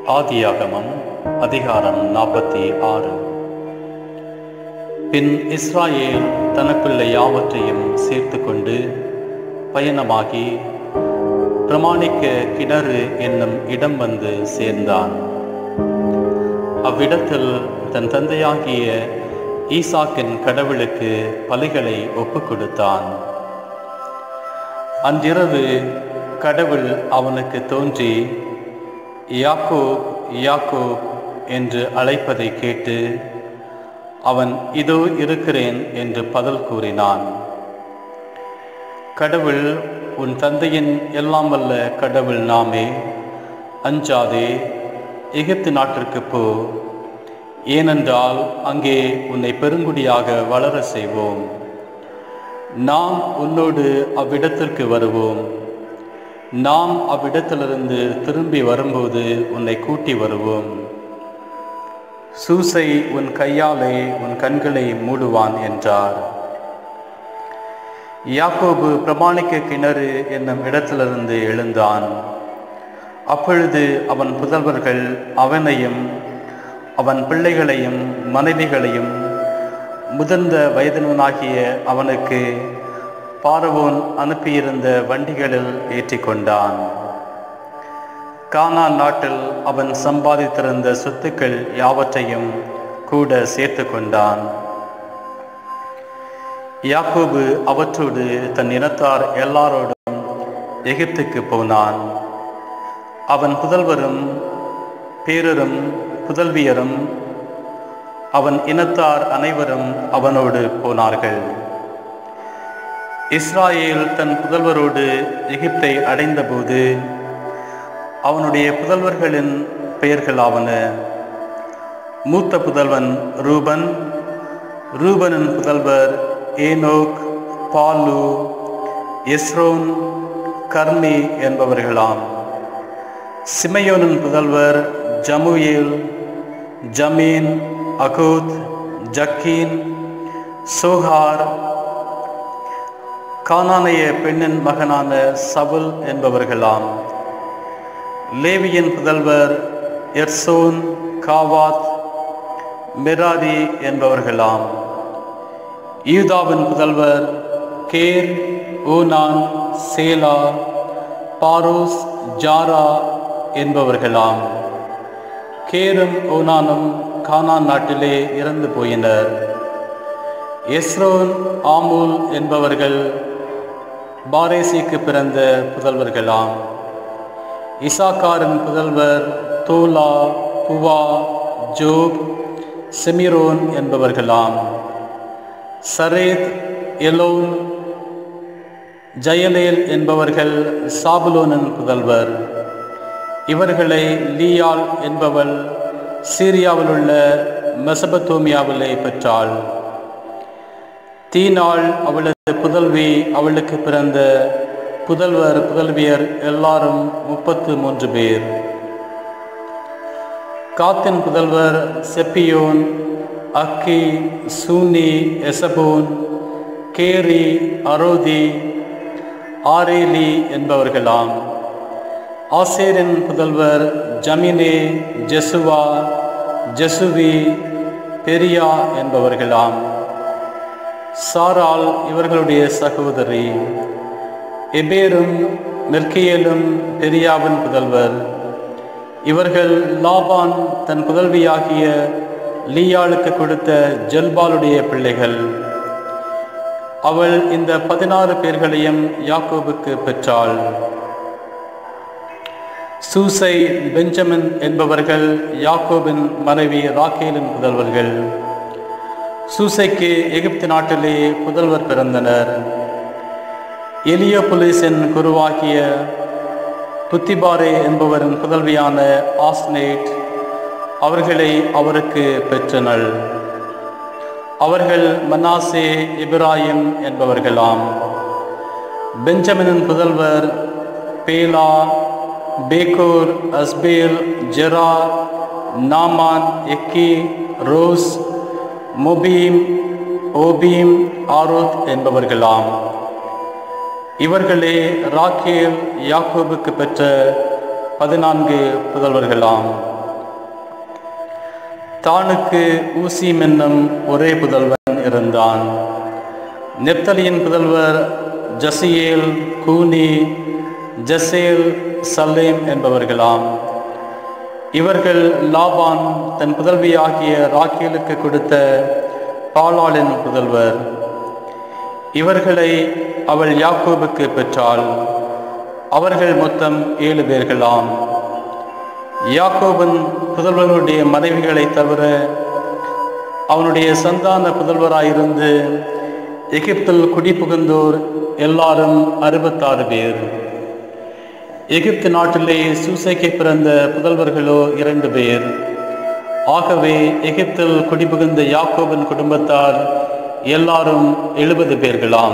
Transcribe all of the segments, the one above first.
ஆதியாகமம் அதிகாரம் நாற்பத்தி ஆறு பின் இஸ்ராயேல் தனக்குள்ள யாவற்றையும் சேர்த்து கொண்டு பயணமாகி பிரமாணிக்க கிணறு என்னும் இடம் வந்து சேர்ந்தான் அவ்விடத்தில் தன் தந்தையாகிய ஈசாக்கின் கடவுளுக்கு பலிகளை ஒப்புக் கொடுத்தான் அன்றிரவு கடவுள் அவனுக்கு தோன்றி யாக்கோப் யாக்கோப் என்று அழைப்பதை கேட்டு அவன் இதோ இருக்கிறேன் என்று பதில் கூறினான் கடவுள் உன் தந்தையின் எல்லாம் வல்ல கடவுள் நாமே அஞ்சாதே எகிப்து நாட்டிற்கு போ ஏனென்றால் அங்கே உன்னை பெருங்குடியாக வளர செய்வோம் நாம் உன்னோடு அவ்விடத்திற்கு வருவோம் நாம் அவ்விடத்திலிருந்து திரும்பி வரும்போது உன்னை கூட்டி வருவோம் சூசை உன் கையாலே உன் கண்களை மூடுவான் என்றார் யாக்கோபு பிரமாணிக்க கிணறு என்னும் இடத்திலிருந்து எழுந்தான் அப்பொழுது அவன் புதல்வர்கள் அவனையும் அவன் பிள்ளைகளையும் மனைவிகளையும் முதிர்ந்த வயதினனாகிய அவனுக்கு பார்வோன் அனுப்பியிருந்த வண்டிகளில் ஏற்றிக்கொண்டான் கானான் நாட்டில் அவன் சம்பாதித்திருந்த சொத்துக்கள் யாவற்றையும் கூட சேர்த்து கொண்டான் யாக்கோபு அவற்றோடு தன் இனத்தார் எல்லாரோடும் எகிப்துக்கு போனான் அவன் புதல்வரும் பேரரும் புதல்வியரும் அவன் இனத்தார் அனைவரும் அவனோடு போனார்கள் இஸ்ராயேல் தன் புதல்வரோடு எகிப்தை அடைந்தபோது அவனுடைய புதல்வர்களின் பெயர்களாவன மூத்த புதல்வன் ரூபன் ரூபனின் புதல்வர் ஏனோக் பாலு எஸ்ரோன் கர்மி என்பவர்களாம் சிமையோனின் புதல்வர் ஜமுயேல் ஜமீன் அகூத் ஜக்கீன் சோஹார் கானானைய பெண்ணின் மகனான சவுல் என்பவர்களாம் லேவியின் புதல்வர் எர்சோன் காவாத் மெராரி என்பவர்களாம் யூதாவின் புதல்வர் கேர் ஊனான் சேலா பாரோஸ் ஜாரா என்பவர்களாம் கேரும் ஓனானும் கானான் நாட்டிலே இறந்து போயினர் எஸ்ரோன் ஆமூல் என்பவர்கள் பாரேசிக்கு பிறந்த புதல்வர்களாம் இசாக்காரின் புதல்வர் தோலா புவா ஜோப் செமிரோன் என்பவர்களாம் சரேத் எலோன் ஜயலேல் என்பவர்கள் சாபுலோனின் புதல்வர் இவர்களை லீயால் என்பவள் சீரியாவில் உள்ள மெசபத்தோமியாவிலே பெற்றாள் தீனாள் அவளது புதல்வி அவளுக்கு பிறந்த புதல்வர் புதல்வியர் எல்லாரும் முப்பத்து மூன்று பேர் காத்தின் புதல்வர் செப்பியோன் அக்கி சூனி எசபோன் கேரி அரோதி ஆரேலி என்பவர்களாம் ஆசேரின் புதல்வர் ஜமினே ஜெசுவா ஜெசுவி பெரியா என்பவர்களாம் சாரால் இவர்களுடைய சகோதரி எபேரும் மெர்கியலும் பெரியாவின் புதல்வர் இவர்கள் லாபான் தன் புதல்வியாகிய லீயாளுக்கு கொடுத்த ஜல்பாலுடைய பிள்ளைகள் அவள் இந்த பதினாறு பேர்களையும் யாக்கோபுக்கு பெற்றாள் சூசை பெஞ்சமின் என்பவர்கள் யாக்கோபின் மனைவி ராக்கேலின் புதல்வர்கள் சூசைக்கு எகிப்து நாட்டிலே புதல்வர் பிறந்தனர் எலியோபுலிஸின் குருவாகிய புத்திபாரே என்பவரின் புதல்வியான ஆஸ்னேட் அவர்களை அவருக்கு பெற்றனர் அவர்கள் மனாசே இப்ராஹிம் என்பவர்களாம் பெஞ்சமினின் புதல்வர் Bela Becher Ashbel Gera Naaman Ehi Rosh Muppim Huppim Ard என்பவர்களாம் இவர்களே ராக்கேல் யாக்கோபுக்கு பெற்ற பதினான்கு புதல்வர்களாம் தானுக்கு ஊசிம் என்னும் ஒரே புதல்வன் இருந்தான் நெப்தலியின் புதல்வர் ஜசியேல் கூனி ஜசேல் சல்லேம் என்பவர்களாம் இவர்கள் லாபான் தன் புதல்வியாகிய ராக்கேலுக்கு கொடுத்த பாலாளின் புதல்வர் இவர்களை அவள் யாக்கோபுக்கு பெற்றாள் அவர்கள் மொத்தம் ஏழு பேர்களாம் யாக்கோபன் புதல்வர்களுடைய மனைவிகளை தவிர அவனுடைய சந்தான புதல்வராயிருந்து எகிப்தில் குடிபுகுந்தோர் எல்லாரும் அறுபத்தாறு பேர் எகிப்து நாட்டிலே சூசைக்கு பிறந்த புதல்வர்களோ இரண்டு பேர் ஆகவே எகிப்தில் குடிபுகுந்த யாக்கோபின் குடும்பத்தார் எல்லாரும் எழுபது பேர்களாம்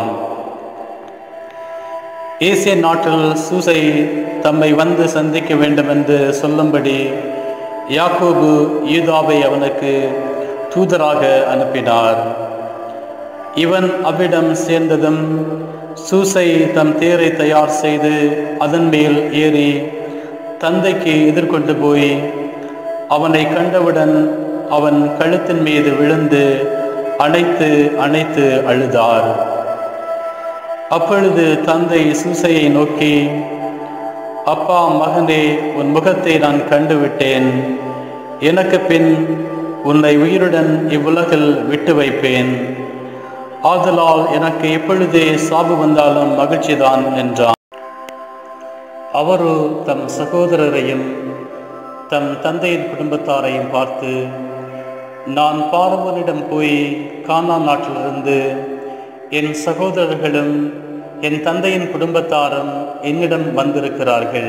ஏசிய நாட்டில் சூசை தம்மை வந்து சந்திக்க வேண்டும் என்று சொல்லும்படி யாக்கோபு யூதாவை அவனுக்கு தூதராக அனுப்பினார் இவன் அவ்விடம் சேர்ந்ததும் சூசை தம் தேரை தயார் செய்து அதன் மேல் ஏறி தந்தைக்கு எதிர்கொண்டு போய் அவனை கண்டவுடன் அவன் கழுத்தின் மீது விழுந்து அணைத்து அணைத்து அழுதார் அப்பொழுது தந்தை சூசையை நோக்கி அப்பா மகனே உன் முகத்தை நான் கண்டுவிட்டேன் எனக்கு பின் உன்னை உயிருடன் இவ்வுலகில் விட்டு வைப்பேன் ஆதலால் எனக்கு எப்பொழுதே சாபு வந்தாலும் மகிழ்ச்சிதான் என்றான் அவரோ தம் சகோதரரையும் தம் தந்தையின் குடும்பத்தாரையும் பார்த்து நான் பார்வனிடம் போய் கானா நாட்டிலிருந்து என் சகோதரர்களும் என் தந்தையின் குடும்பத்தாரும் என்னிடம் வந்திருக்கிறார்கள்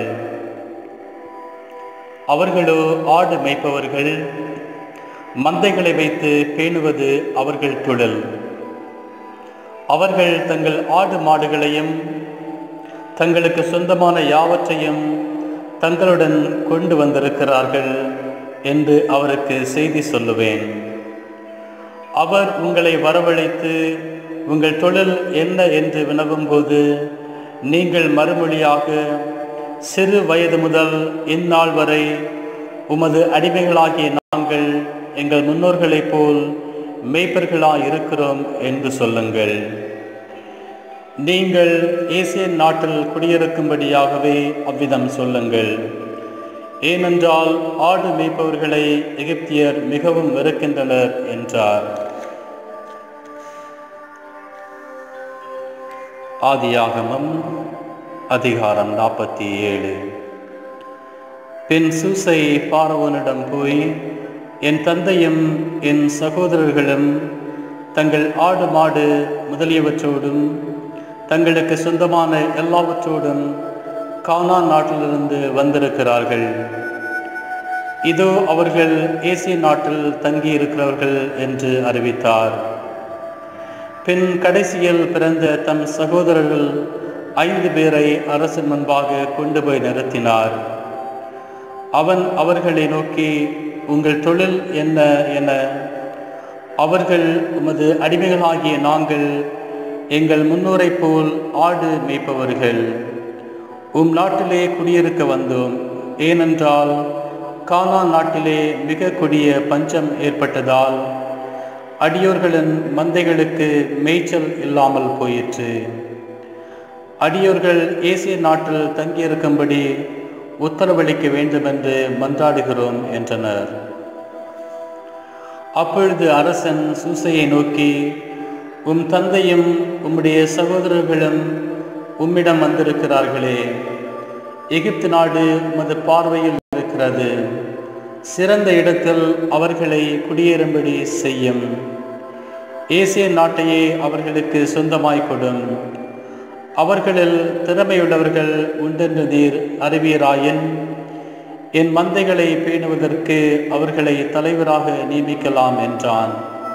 அவர்களோ ஆடு மேய்ப்பவர்கள் மந்தைகளை வைத்து பேணுவது அவர்கள் தொழில் அவர்கள் தங்கள் ஆடு மாடுகளையும் தங்களுக்கு சொந்தமான யாவற்றையும் தங்களுடன் கொண்டு வந்திருக்கிறார்கள் என்று அவருக்கு செய்தி சொல்லுவேன் அவர் உங்களை வரவழைத்து உங்கள் தொழில் என்ன என்று வினவும்போது நீங்கள் மறுமொழியாக சிறு வயது முதல் இந்நாள் வரை உமது அடிமைகளாகிய நாங்கள் எங்கள் முன்னோர்களைப் போல் மெய்ப்பர்களாய் இருக்கிறோம் என்று சொல்லுங்கள் நீங்கள் ஏசியன் நாட்டில் குடியிருக்கும்படியாகவே அவ்விதம் சொல்லுங்கள் ஏனென்றால் ஆடு மேய்ப்பவர்களை எகிப்தியர் மிகவும் வெறுக்கின்றனர் என்றார் ஆதியாகமம் அதிகாரம் நாற்பத்தி ஏழு பின் சூசை பார்வோனிடம் போய் என் தந்தையும் என் சகோதரர்களும் தங்கள் ஆடு மாடு முதலியவற்றோடும் தங்களுக்கு சொந்தமான எல்லாவற்றோடும் கானான் நாட்டிலிருந்து வந்திருக்கிறார்கள் இதோ அவர்கள் ஏசிய நாட்டில் தங்கியிருக்கிறவர்கள் என்று அறிவித்தார் பின் கடைசியில் பிறந்த தம் சகோதரர்கள் ஐந்து பேரை அரசன் முன்பாக கொண்டு போய் நிறுத்தினார் அவன் அவர்களை நோக்கி உங்கள் தொழில் என்ன என அவர்கள் உமது அடிமைகளாகிய நாங்கள் எங்கள் முன்னோரைப் போல் ஆடு மேய்ப்பவர்கள் உம் நாட்டிலே குடியிருக்க வந்தோம் ஏனென்றால் கானான் நாட்டிலே மிக கொடிய பஞ்சம் ஏற்பட்டதால் அடியோர்களின் மந்தைகளுக்கு மேய்ச்சல் இல்லாமல் போயிற்று அடியோர்கள் ஏசிய நாட்டில் தங்கியிருக்கும்படி உத்தரவளிக்க வேண்டுமென்று மன்றாடுகிறோம் என்றனர் அப்பொழுது அரசன் சூசையை நோக்கி உம் தந்தையும் உம்முடைய சகோதரர்களும் உம்மிடம் வந்திருக்கிறார்களே எகிப்து நாடு உமது பார்வையில் இருக்கிறது சிறந்த இடத்தில் அவர்களை குடியேறும்படி செய்யும் ஏசிய நாட்டையே அவர்களுக்கு சொந்தமாய் கொடும் அவர்களில் திறமையுள்ளவர்கள் உண்டென்று நீர் அறிவியராயின் என் மந்தைகளை பேணுவதற்கு அவர்களை தலைவராக நியமிக்கலாம் என்றான்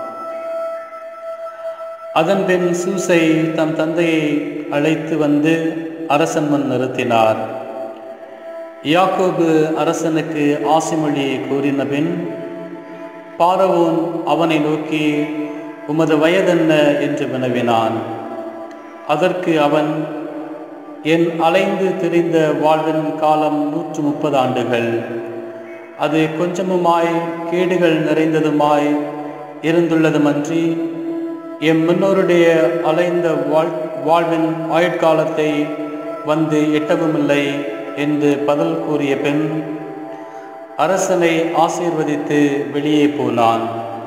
அதன்பின் சூசை தம் தந்தையை அழைத்து வந்து அரசன் முன் நிறுத்தினார் யாக்கோபு அரசனுக்கு ஆசிமொழி கூறினபின் பாரவோன் அவனை நோக்கி உமது வயதென்ன என்று வினவினான் அதற்கு அவன் என் அலைந்து திரிந்த வாழ்வின் காலம் நூற்று முப்பது ஆண்டுகள் அது கொஞ்சமுமாய் கேடுகள் நிறைந்ததுமாய் இருந்துள்ளதுமன்றி எம் முன்னோருடைய அலைந்த வாழ் வாழ்வின் ஆயுட்காலத்தை வந்து எட்டவுமில்லை என்று பதில் கூறிய பெண் அரசனை ஆசீர்வதித்து வெளியே போனான்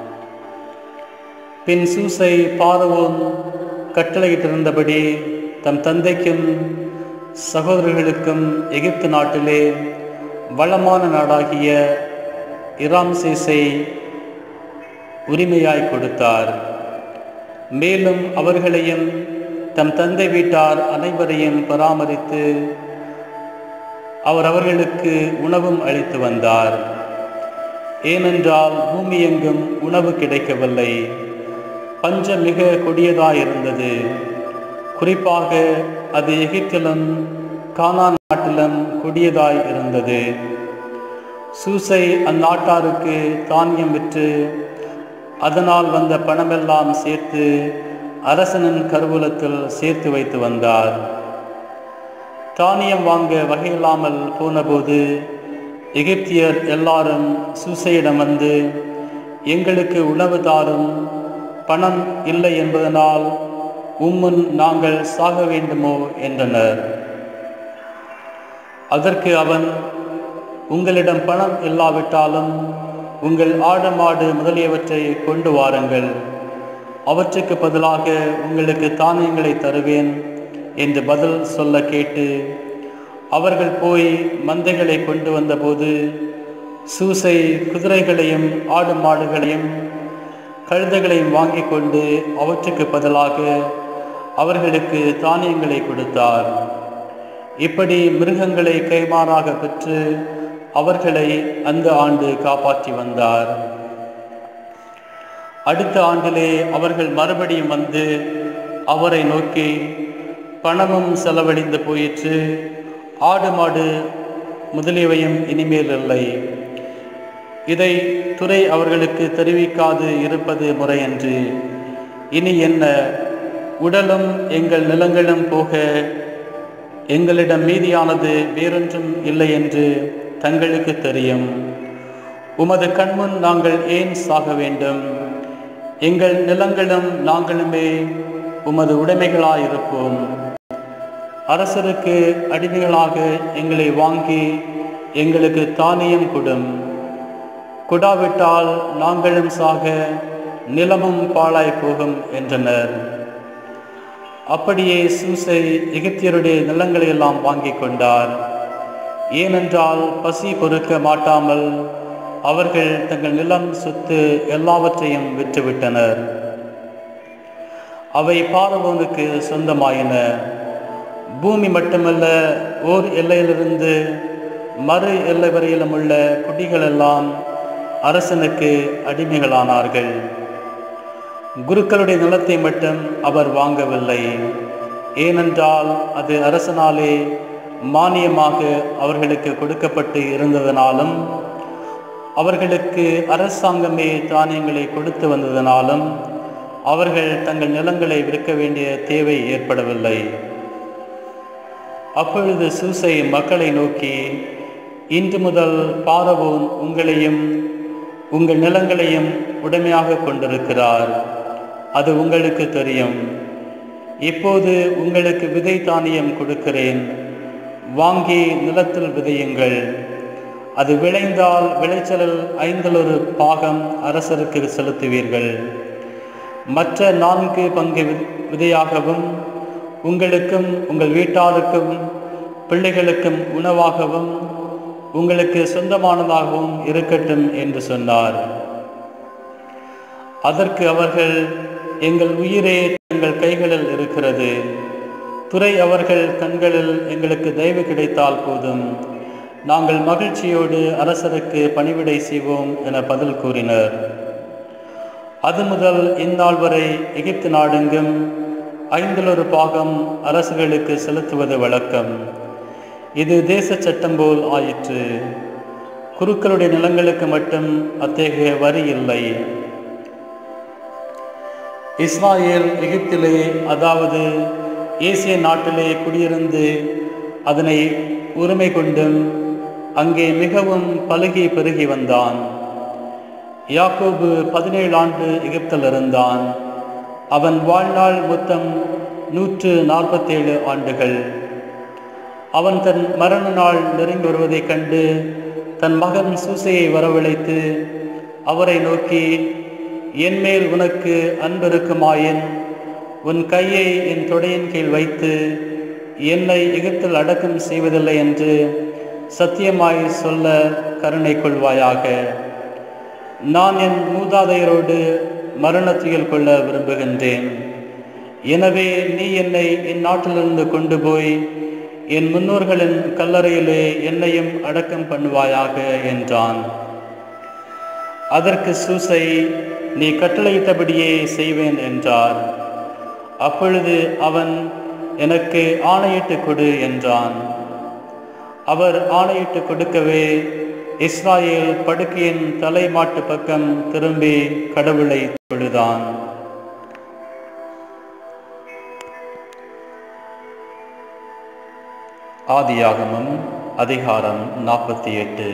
பின் சூசை பார்வோன் கட்டளையிட்டிருந்தபடி தம் தந்தைக்கும் சகோதரர்களுக்கும் எகிப்து நாட்டிலே வளமான நாடாகிய இராம்சேஸை உரிமையாய் கொடுத்தார் மேலும் அவர்களையும் தம் தந்தை வீட்டார் அனைவரையும் பராமரித்து அவர் அவர்களுக்கு உணவும் அளித்து வந்தார் ஏனென்றால் பூமி எங்கும் உணவு கிடைக்கவில்லை பஞ்சம் மிக கொடியதாயிருந்தது குறிப்பாக அது எகிப்திலும் கானான் நாட்டிலும் கொடியதாய் இருந்தது சூசை அந்நாட்டாருக்கு தானியம் விற்று அதனால் வந்த பணமெல்லாம் சேர்த்து அரசனின் கருவூலத்தில் சேர்த்து வைத்து வந்தார் தானியம் வாங்க வகையில்லாமல் போனபோது எகிப்தியர் எல்லாரும் சூசையிடம் வந்து எங்களுக்கு உணவு தாரும் பணம் இல்லை என்பதனால் உம்முன் நாங்கள் சாக வேண்டுமோ என்றனர் அதற்கு அவன் உங்களிடம் பணம் இல்லாவிட்டாலும் உங்கள் ஆடு மாடு முதலியவற்றை கொண்டு வாருங்கள் அவற்றுக்கு பதிலாக உங்களுக்கு தானியங்களை தருவேன் என்று பதில் சொல்ல கேட்டு அவர்கள் போய் மந்தைகளை கொண்டு வந்தபோது சூசை குதிரைகளையும் ஆடு மாடுகளையும் கழுதைகளையும் வாங்கி கொண்டு அவற்றுக்கு பதிலாக அவர்களுக்கு தானியங்களை கொடுத்தார் இப்படி மிருகங்களை கைமாறாக பெற்று அவர்களை அந்த ஆண்டு காப்பாற்றி வந்தார் அடுத்த ஆண்டிலே அவர்கள் மறுபடியும் வந்து அவரை நோக்கி பணமும் செலவழிந்து போயிற்று ஆடு மாடு முதலியவையும் இனிமேல் இல்லை இதை துறை அவர்களுக்கு தெரிவிக்காது இருப்பது முறையன்று இனி என்ன உடலும் எங்கள் நிலங்களும் போக எங்களிடம் மீதியானது வேறொன்றும் இல்லை என்று தங்களுக்கு தெரியும் உமது கண்முன் நாங்கள் ஏன் சாக வேண்டும் எங்கள் நிலங்களும் நாங்களுமே உமது உடைமைகளாயிருப்போம் அரசருக்கு அடிமைகளாக எங்களை வாங்கி எங்களுக்கு தானியம் கொடும் கொடாவிட்டால் நாங்களும் சாக நிலமும் பாழாய் போகும் என்றனர் அப்படியே சூசை எகிப்தியருடைய நிலங்களை எல்லாம் வாங்கி கொண்டார் ஏனென்றால் பசி பொறுக்க மாட்டாமல் அவர்கள் தங்கள் நிலம் சொத்து எல்லாவற்றையும் விற்றுவிட்டனர் அவை பார்வோனுக்கு சொந்தமாயின பூமி மட்டுமல்ல ஓர் எல்லையிலிருந்து மறு எல்லை வரையிலும் உள்ள குடிகள் எல்லாம் அரசனுக்கு அடிமைகளானார்கள் குருக்களுடைய நிலத்தை மட்டும் அவர் வாங்கவில்லை ஏனென்றால் அது அரசனாலே மானியமாக அவர்களுக்கு கொடுக்கப்பட்டு இருந்ததனாலும் அவர்களுக்கு அரசாங்கமே தானியங்களை கொடுத்து வந்ததனாலும் அவர்கள் தங்கள் நிலங்களை விற்க வேண்டிய தேவை ஏற்படவில்லை அப்பொழுது சூசை மக்களை நோக்கி இன்று முதல் பாரவோன் உங்களையும் உங்கள் நிலங்களையும் உடைமையாக கொண்டிருக்கிறார் அது உங்களுக்கு தெரியும் இப்போது உங்களுக்கு விதை தானியம் கொடுக்கிறேன் வாங்கி நிலத்தில் விதையுங்கள் அது விளைந்தால் விளைச்சலில் ஐந்தில் ஒரு பாகம் அரசருக்கு செலுத்துவீர்கள் மற்ற நான்கு பங்கு வி- விதையாகவும் உங்களுக்கும் உங்கள் வீட்டாருக்கும் பிள்ளைகளுக்கும் உணவாகவும் உங்களுக்கு சொந்தமானதாகவும் இருக்கட்டும் என்று சொன்னார் அதற்கு அவர்கள் எங்கள் உயிரே எங்கள் கைகளில் இருக்கிறது துறை அவர்கள் கண்களில் எங்களுக்கு தயவு கிடைத்தால் போதும் நாங்கள் மகிழ்ச்சியோடு அரசருக்கு பணிவிடை செய்வோம் என பதில் கூறினர் அது முதல் இந்நாள் வரை எகிப்து நாடெங்கும் ஐந்தில் ஒரு பாகம் அரசுகளுக்கு செலுத்துவது வழக்கம் இது தேச சட்டம் போல் ஆயிற்று குருக்களுடைய நிலங்களுக்கு மட்டும் அத்தகைய வரி இல்லை இஸ்ராயேல் எகிப்திலே அதாவது ஏசிய நாட்டிலே குடியிருந்து அதனை உரிமை கொண்டும் அங்கே மிகவும் பலுகி பெருகி வந்தான் யாக்கோபு பதினேழு ஆண்டு எகிப்தில் இருந்தான் அவன் வாழ்நாள் மொத்தம் நூற்று நாற்பத்தேழு ஆண்டுகள் அவன் தன் மரண நாள் நெருங்கி வருவதைக் கண்டு தன் மகன் சூசையை வரவழைத்து அவரை நோக்கி என்மேல் உனக்கு அன்பிருக்குமாயின் உன் கையை என் தொடையின் கீழ் வைத்து என்னை எகிப்தில் அடக்கம் செய்வதில்லை என்று சத்தியமாய் சொல்ல கருணை கொள்வாயாக நான் என் மூதாதையரோடு மரணத்துயில் கொள்ள விரும்புகின்றேன் எனவே நீ என்னை என் நாட்டிலிருந்து கொண்டு போய் என் முன்னோர்களின் கல்லறையிலே என்னையும் அடக்கம் பண்ணுவாயாக என்றான் அதற்கு சூசை நீ கட்டளையிட்டபடியே செய்வேன் என்றார் அப்பொழுது அவன் எனக்கு ஆணையிட்டு கொடு என்றான் அவர் ஆணையிட்டு கொடுக்கவே இஸ்ராயேல் படுக்கையின் தலைமாட்டு பக்கம் திரும்பி கடவுளை தொழுதான் ஆதியாகமம் அதிகாரம் நாற்பத்தி எட்டு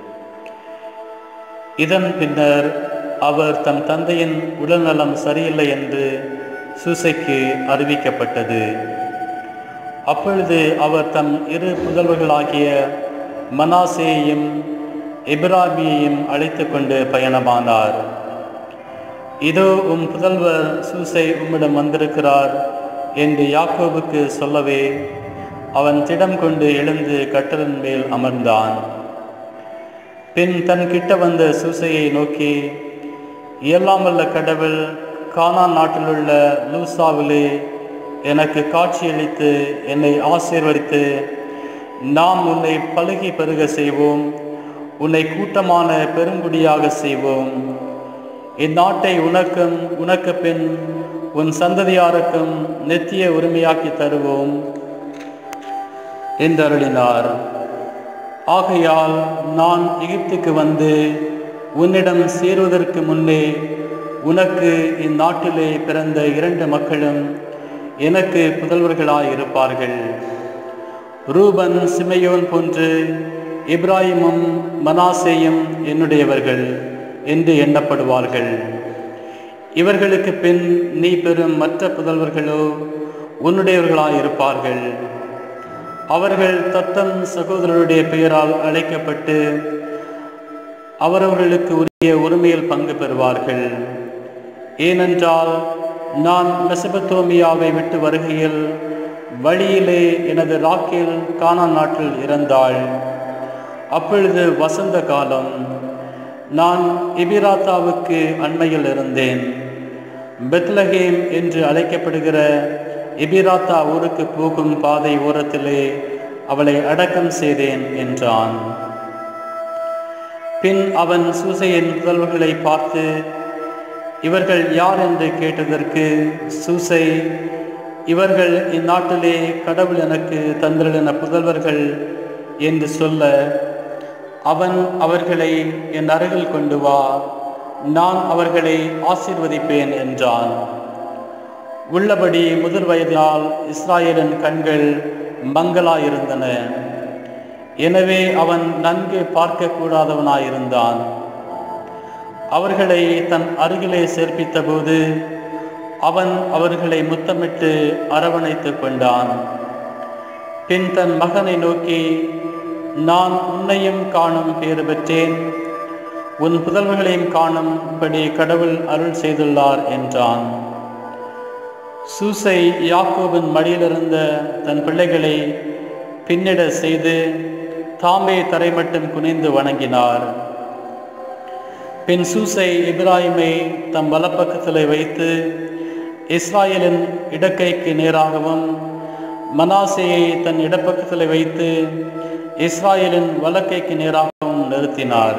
இதன் பின்னர் அவர் தம் தந்தையின் உடல்நலம் சரியில்லை என்று சூசைக்கு அறிவிக்கப்பட்டது அப்பொழுது அவர் தம் இரு புதல்வர்களாகிய மனாசேயையும் இப்ராமியையும் அழைத்து கொண்டு பயணமானார் இதோ உம் புதல்வர் சூசை உம்மிடம் வந்திருக்கிறார் என்று யாக்கோபுக்கு சொல்லவே அவன் திடம் கொண்டு எழுந்து கட்டலின் மேல் அமர்ந்தான் பின் தன் கிட்ட வந்த சூசையை நோக்கி எல்லாம் வல்ல கடவுள் கானான் நாட்டிலுள்ள லூசாவிலே எனக்கு காட்சியளித்து என்னை ஆசீர்வதித்து நாம் உன்னை பழுகி பெருக செய்வோம் உன்னை கூட்டமான பெருங்குடியாக செய்வோம் இந்நாட்டை உனக்கும் உனக்கு பின் உன் சந்ததியாருக்கும் நித்திய உரிமையாக்கி தருவோம் என்றருளினார் ஆகையால் நான் எகிப்துக்கு வந்து உன்னிடம் சேருவதற்கு முன்னே உனக்கு இந்நாட்டிலே பிறந்த இரண்டு மக்களும் எனக்கு புதல்வர்களாய் இருப்பார்கள் ரூபன் சிமையோன் போன்று இப்ராஹிமும் மனாசேயும் என்னுடையவர்கள் என்று எண்ணப்படுவார்கள் இவர்களுக்கு பின் நீ பெறும் மற்ற புதல்வர்களோ உன்னுடையவர்களாய் இருப்பார்கள் அவர்கள் தத்தம் சகோதரருடைய பெயரால் அழைக்கப்பட்டு அவரவர்களுக்கு உரிய உரிமையில் பங்கு பெறுவார்கள் ஏனென்றால் நான் மெசபத்தோமியாவை விட்டு வருகையில் வழியிலே எனது ராக்கேல் கானான் நாட்டில் இறந்தாள் அப்பொழுது வசந்த காலம் நான் எபிராத்தாவுக்கு அண்மையில் இருந்தேன் பெத்லஹேம் என்று அழைக்கப்படுகிற எபிராத்தா ஊருக்கு போகும் பாதை ஓரத்திலே அவளை அடக்கம் செய்தேன் என்றான் பின் அவன் சூசையின் புதல்வர்களை பார்த்து இவர்கள் யார் என்று கேட்டதற்கு சூசை இவர்கள் இந்நாட்டிலே கடவுள் எனக்கு தந்திருளின புதல்வர்கள் என்று சொல்ல அவன் அவர்களை என் அருகில் கொண்டு வா நான் அவர்களை ஆசீர்வதிப்பேன் என்றான் உள்ளபடி முதிர் வயதினால் இஸ்ராயலின் கண்கள் மங்களாயிருந்தன எனவே அவன் நன்கு பார்க்கக்கூடாதவனாயிருந்தான் அவர்களை தன் அருகிலே சேர்ப்பித்த போது அவன் அவர்களை முத்தமிட்டு அரவணைத்து கொண்டான் பின் தன் மகனை நோக்கி நான் உன்னையும் காணும் பேறு பெற்றேன் உன் புதல்வர்களையும் காணும்படி கடவுள் அருள் செய்துள்ளார் என்றான் சூசை யாக்கோபின் மடியிலிருந்த தன் பிள்ளைகளை பின்னிட செய்து தாமே தரை மட்டும் குனிந்து வணங்கினார் பின் சூசை இப்ராஹிமை தம் வலப்பக்கத்தில் வைத்து இஸ்ராயலின் இடக்கைக்கு நேராகவும் மனாசையை தன் இடப்பக்கத்தில் வைத்து இஸ்ராயலின் வலக்கைக்கு நேராகவும் நிறுத்தினார்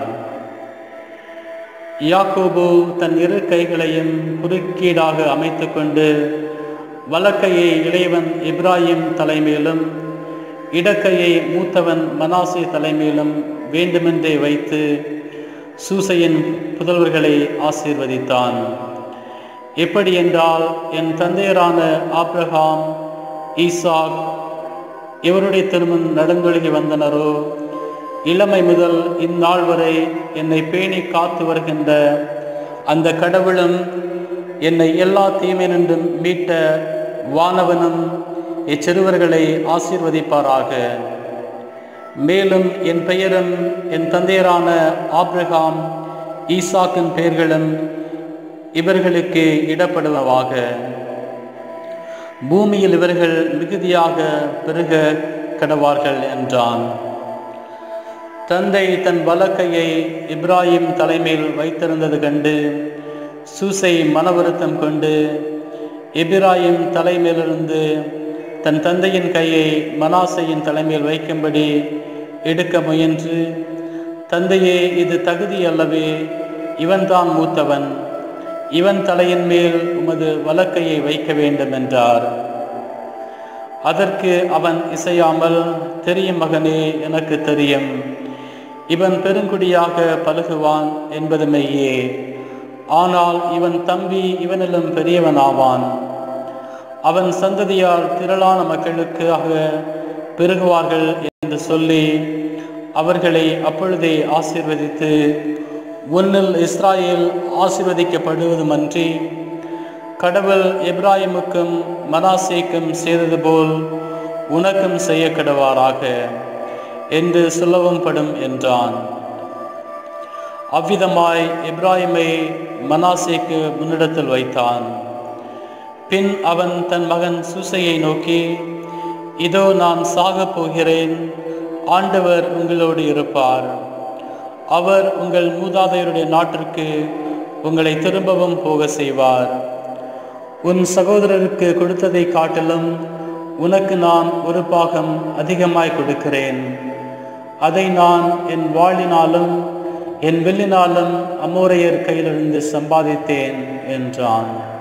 யாக்கோபு தன் இரு கைகளையும் குறுக்கீடாக அமைத்து கொண்டு வலக்கையை இளையவன் இப்ராஹிம் தலைமையிலும் இடக்கையை மூத்தவன் மனாசே தலைமையிலும் வேண்டுமென்றே வைத்து சூசையின் புதல்வர்களை ஆசீர்வதித்தான் எப்படி என்றால் என் தந்தையரான ஆப்ரஹாம் ஈசாக் இவருடைய திருமண் நடந்தொழுகி வந்தனரோ இளமை முதல் இந்நாள் வரை என்னை பேணி காத்து வருகின்ற அந்த கடவுளும் என்னை எல்லா தீமையினின்றும் மீட்ட வானவனும் இச்சிறுவர்களை ஆசீர்வதிப்பாராக மேலும் என் பெயரும் என் தந்தையரான ஆப்ரஹாம் ஈசாக்கின் பெயர்களும் இவர்களுக்கு இடப்படுவதாக பூமியில் இவர்கள் மிகுதியாக பெருக கடவார்கள் என்றான் தந்தை தன் வலக்கையை இப்ராஹிம் தலைமையில் வைத்திருந்தது கண்டு சூசை மனவருத்தம் கொண்டு இப்ராஹிம் தலைமையிலிருந்து தன் தந்தையின் கையை மனாசையின் தலைமையில் வைக்கும்படி எடுக்க முயன்று தந்தையே இது தகுதி அல்லவே இவன்தான் மூத்தவன் இவன் தலையின் மேல் உமது வலக்கையை வைக்க வேண்டும் என்றார் அதற்கு அவன் இசையாமல் தெரியும் மகனே எனக்கு தெரியும் இவன் பெருங்குடியாக பழகுவான் என்பது மெய்யே ஆனால் இவன் தம்பி இவனிலும் பெரியவனாவான் அவன் சந்ததியால் திரளான மக்களுக்காக பெருகுவார்கள் என்று சொல்லி அவர்களை அப்பொழுதே ஆசீர்வதித்து உன்னில் இஸ்ராயேல் ஆசீர்வதிக்கப்படுவதுமன்றி கடவுள் எப்ராஹிமுக்கும் மனாசேக்கும் செய்தது போல் உனக்கும் செய்ய கடவாராக என்று சொல்லவும் படும் என்றான் அவ்விதமாய் இப்ராஹிமை மனாசேக்கு முன்னிடத்தில் வைத்தான் பின் அவன் தன் மகன் சூசையை நோக்கி இதோ நான் சாகப் போகிறேன் ஆண்டவர் உங்களோடு இருப்பார் அவர் உங்கள் மூதாதையருடைய நாட்டிற்கு உங்களை திரும்பவும் போக செய்வார் உன் சகோதரருக்கு கொடுத்ததை காட்டிலும் உனக்கு நான் ஒரு பாகம் அதிகமாய் கொடுக்கிறேன் அதை நான் என் வாளினாலும் என் வெள்ளினாலும் அமோரையர் கையிலிருந்து சம்பாதித்தேன் என்றான்